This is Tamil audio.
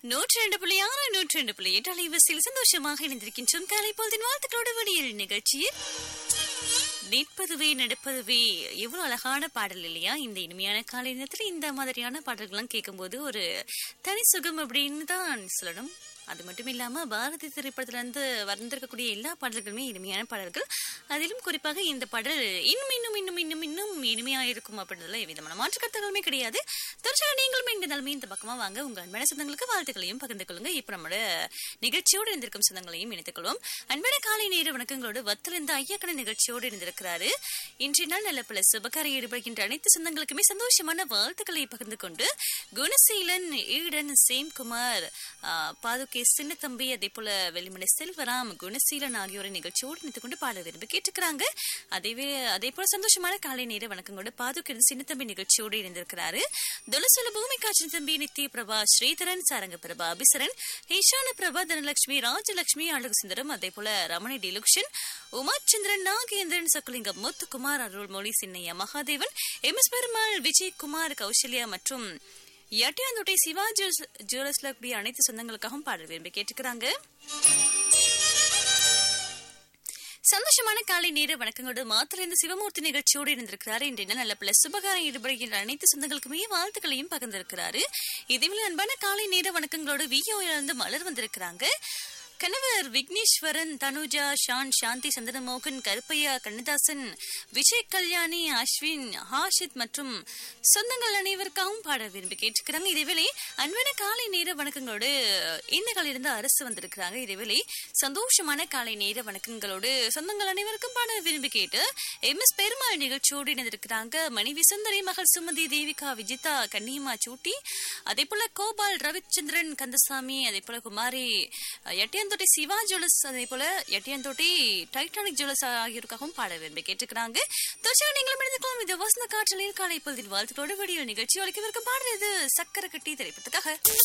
நூற்றி ரெண்டு புள்ளி ஆறு நூற்றி ரெண்டு புள்ளி எட்டு அலைவரிசையில் சந்தோஷமாக இணைந்திருக்கின்றோம் காலை பொழுதின் வாழ்த்துக்களோடு விடியல் நிகழ்ச்சியில் நிற்பதுவே நடப்பதுவே எவ்வளவு அழகான பாடல் இல்லையா இந்த இனிமையான காலை நேரத்தில் இந்த மாதிரியான பாடல்கள்லாம் கேட்கும்போது ஒரு தனி சுகம் அப்படின்னு தான் சொல்லணும் அது மட்டும் இல்லாம பாரதி திரைப்படத்துல இருந்து வந்திருக்கக்கூடிய எல்லா பாடல்களுமே இனிமையான பாடல்கள் அதிலும் குறிப்பாக இந்த பாடல் இன்னும் இன்னும் இன்னும் இன்னும் இன்னும் இனிமையா இருக்கும் அப்படின்றதுல எவ்விதமான மாற்று கருத்துகளுமே கிடையாது தொடர்ச்சியாக நீங்களும் இந்த நிலைமை இந்த பக்கமா வாங்க உங்க அன்பான சொந்தங்களுக்கு வாழ்த்துக்களையும் பகிர்ந்து கொள்ளுங்க இப்ப நம்மளோட நிகழ்ச்சியோடு இருந்திருக்கும் சொந்தங்களையும் இணைத்துக் கொள்வோம் அன்பான காலை நேர வணக்கங்களோடு வத்திலிருந்து ஐயக்கண நிகழ்ச்சியோடு இருந்திருக்கிறாரு இன்றைய நாள் நல்ல பல சுபகார ஈடுபடுகின்ற அனைத்து சொந்தங்களுக்குமே சந்தோஷமான வாழ்த்துக்களை பகிர்ந்து கொண்டு குணசீலன் ஈடன் சேம்குமார் பாதுகே சின்னத்தம்பி அதே போல வெளிமலை செல்வராம் குணசீலன் ஆகியோரை நிகழ்ச்சியோடு இணைத்துக் கொண்டு பாட விரும்பி கேட்டுக்கிறாங்க அதேவே அதே போல சந்தோஷமான காலை நேர வணக்கங்களோடு பாதுகே சின்னத்தம்பி நிகழ்ச்சியோடு இணைந்திருக்கிறாரு துளசுல பூமிகா சின்னத்தம்பி நித்ய பிரபா ஸ்ரீதரன் சாரங்க பிரபா அபிசரன் ஈஷான பிரபா தனலட்சுமி ராஜலட்சுமி அழகு சுந்தரம் அதே போல ரமணி டிலுக்ஷன் உமாச்சந்திரன் நாகேந்திரன் சக்குலிங்கம் முத்துக்குமார் அருள்மொழி சின்னையா மகாதேவன் எம் எஸ் பெருமாள் விஜயகுமார் கௌசல்யா மற்றும் எட்டியாந்தோட்டை சிவா ஜுவல்லர்ஸ்ல கூடிய அனைத்து சொந்தங்களுக்காகவும் பாடல் விரும்பி கேட்டுக்கிறாங்க சந்தோஷமான காலை நேர வணக்கங்களோடு மாத்திலிருந்து சிவமூர்த்தி நிகழ்ச்சியோடு இருந்திருக்கிறாரு இன்றைய நல்ல பிள்ளை சுபகாரம் ஈடுபடுகின்ற அனைத்து சொந்தங்களுக்குமே வாழ்த்துக்களையும் பகிர்ந்திருக்கிறாரு இதுவில் அன்பான காலை நேர வணக்கங்களோடு விஓயிலிருந்து மலர் வந்திருக்கிறாங்க கணவர் விக்னேஸ்வரன் தனுஜா ஷான் சாந்தி சந்திரமோகன் கருப்பையா கண்ணதாசன் விஜய் கல்யாணி அஸ்வின் ஹாஷித் மற்றும் சொந்தங்கள் அனைவருக்காகவும் பாட விரும்பி கேட்டுக்கிறாங்க இதேவேளை அன்பான காலை நேர வணக்கங்களோடு இந்த காலையிலிருந்து அரசு வந்திருக்கிறாங்க இதேவேளை சந்தோஷமான காலை நேர வணக்கங்களோடு சொந்தங்கள் அனைவருக்கும் பாட விரும்பி கேட்டு எம் எஸ் பெருமாள் நிகழ்ச்சியோடு இணைந்திருக்கிறாங்க மனைவி சுந்தரி மகள் சுமதி தேவிகா விஜிதா கன்னியம்மா சூட்டி அதே போல கோபால் ரவிச்சந்திரன் கந்தசாமி அதே போல குமாரி எட்டியந்தோட்டை சிவா ஜுவல்ஸ் அதே போல எட்டியந்தோட்டை டைட்டானிக் ஜுவல்ஸ் ஆகியோருக்காகவும் பாட விரும்பி கேட்டுக்கிறாங்க தொடர்ச்சியாக நீங்களும் எழுந்துக்கலாம் இது வசந்த காற்றலில் காலை பொழுதில் வாழ்த்துக்களோடு வடிவில் நிகழ்ச்சி ஒழிக்கவிருக்கும் பாடுறது சக்கரை கட்டி திரைப்படத்துக்காக